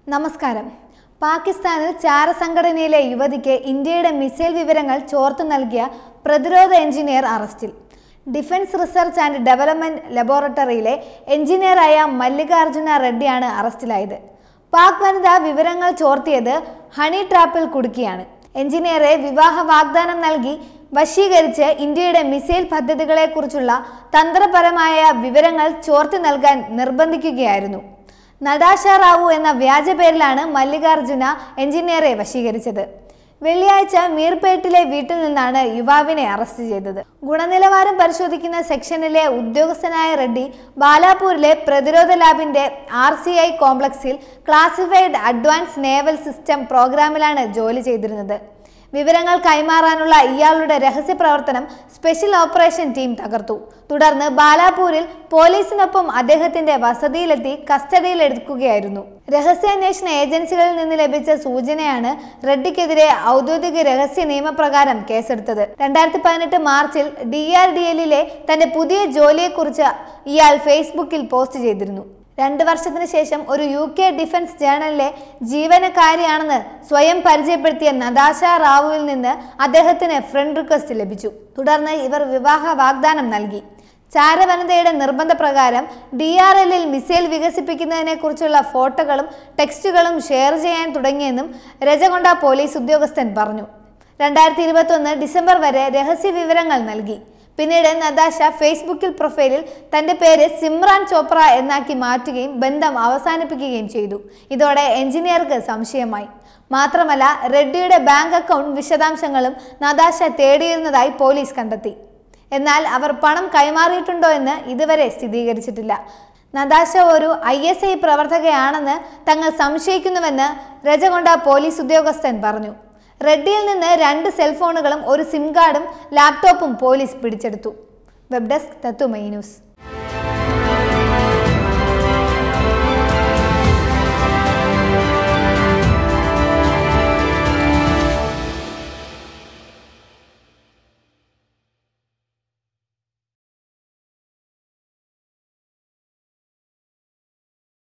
നമസ്കാരം പാകിസ്ഥാനിൽ ചാരസംഘടനയിലെ യുവതിക്ക് ഇന്ത്യയുടെ മിസൈൽ വിവരങ്ങൾ ചോർത്തു നൽകിയ പ്രതിരോധ എഞ്ചിനീയർ അറസ്റ്റിൽ ഡിഫൻസ് റിസർച്ച് ആൻഡ് ഡെവലപ്മെന്റ് ലബോറട്ടറിയിലെ എഞ്ചിനീയറായ മല്ലികാർജുന റെഡ്ഡിയാണ് അറസ്റ്റിലായത് പാക് വനിത വിവരങ്ങൾ ചോർത്തിയത് ഹണി ട്രാപ്പിൽ കുടുക്കിയാണ് എഞ്ചിനീയറെ വിവാഹ വാഗ്ദാനം നൽകി വശീകരിച്ച് ഇന്ത്യയുടെ മിസൈൽ പദ്ധതികളെക്കുറിച്ചുള്ള തന്ത്രപരമായ വിവരങ്ങൾ ചോർത്തി നൽകാൻ നിർബന്ധിക്കുകയായിരുന്നു നടാഷ റാവു എന്ന വ്യാജ പേരിലാണ് മല്ലികാർജുന എഞ്ചിനീയറെ വശീകരിച്ചത് വെള്ളിയാഴ്ച മീർപേട്ടിലെ വീട്ടിൽ നിന്നാണ് യുവാവിനെ അറസ്റ്റ് ചെയ്തത് ഗുണനിലവാരം പരിശോധിക്കുന്ന സെക്ഷനിലെ ഉദ്യോഗസ്ഥനായ റെഡ്ഡി ബാലാപൂരിലെ പ്രതിരോധ ലാബിന്റെ ആർ സി ഐ കോംപ്ലക്സിൽ ക്ലാസിഫൈഡ് അഡ്വാൻസ് നേവൽ സിസ്റ്റം പ്രോഗ്രാമിലാണ് ജോലി ചെയ്തിരുന്നത് വിവരങ്ങൾ കൈമാറാനുള്ള ഇയാളുടെ രഹസ്യ പ്രവർത്തനം സ്പെഷ്യൽ ഓപ്പറേഷൻ ടീം തകർത്തു തുടർന്ന് ബാലാപൂരിൽ പോലീസിനൊപ്പം അദ്ദേഹത്തിന്റെ വസതിയിലെത്തി കസ്റ്റഡിയിൽ എടുക്കുകയായിരുന്നു രഹസ്യാന്വേഷണ ഏജൻസികളിൽ നിന്ന് ലഭിച്ച സൂചനയാണ് റെഡ്ഡിക്കെതിരെ ഔദ്യോഗിക രഹസ്യ നിയമപ്രകാരം കേസെടുത്തത് രണ്ടായിരത്തി പതിനെട്ട് മാർച്ചിൽ ഡി ആർ ഡി എല്ലിലെ തന്റെ പുതിയ ജോലിയെക്കുറിച്ച് ഇയാൾ ഫേസ്ബുക്കിൽ പോസ്റ്റ് ചെയ്തിരുന്നു രണ്ട് വർഷത്തിന് ശേഷം ഒരു യു കെ ഡിഫൻസ് ജേണലിലെ ജീവനക്കാരിയാണെന്ന് സ്വയം പരിചയപ്പെടുത്തിയ നദാശ റാവുവിൽ നിന്ന് അദ്ദേഹത്തിന് ഫ്രണ്ട് റിക്വസ്റ്റ് ലഭിച്ചു തുടർന്ന് ഇവർ വിവാഹ വാഗ്ദാനം നൽകി ചാരവനിതയുടെ നിർബന്ധപ്രകാരം ഡി ആർ എല്ലിൽ മിസൈൽ വികസിപ്പിക്കുന്നതിനെ കുറിച്ചുള്ള ഫോട്ടോകളും ടെക്സ്റ്റുകളും ഷെയർ ചെയ്യാൻ തുടങ്ങിയെന്നും രജകൊണ്ട പോലീസ് ഉദ്യോഗസ്ഥൻ പറഞ്ഞു രണ്ടായിരത്തി ഇരുപത്തൊന്ന് ഡിസംബർ വരെ രഹസ്യ വിവരങ്ങൾ നൽകി പിന്നീട് നദാശ ഫേസ്ബുക്കിൽ പ്രൊഫൈലിൽ തന്റെ പേര് സിമ്രാൻ ചോപ്ര എന്നാക്കി മാറ്റുകയും ബന്ധം അവസാനിപ്പിക്കുകയും ചെയ്തു ഇതോടെ എഞ്ചിനീയർക്ക് സംശയമായി മാത്രമല്ല റെഡ്ഡിയുടെ ബാങ്ക് അക്കൗണ്ട് വിശദാംശങ്ങളും നദാശ തേടിയിരുന്നതായി പോലീസ് കണ്ടെത്തി എന്നാൽ അവർ പണം കൈമാറിയിട്ടുണ്ടോ എന്ന് ഇതുവരെ സ്ഥിരീകരിച്ചിട്ടില്ല നദാശ ഒരു ഐ എസ് ഐ പ്രവർത്തകയാണെന്ന് തങ്ങൾ സംശയിക്കുന്നുവെന്ന് രജകൊണ്ട പോലീസ് ഉദ്യോഗസ്ഥൻ പറഞ്ഞു റെഡ്ഡിയിൽ നിന്ന് രണ്ട് സെൽഫോണുകളും ഒരു സിം കാർഡും ലാപ്ടോപ്പും പോലീസ് പിടിച്ചെടുത്തു വെബ് ഡെസ്ക് തത്തുമൈ ന്യൂസ്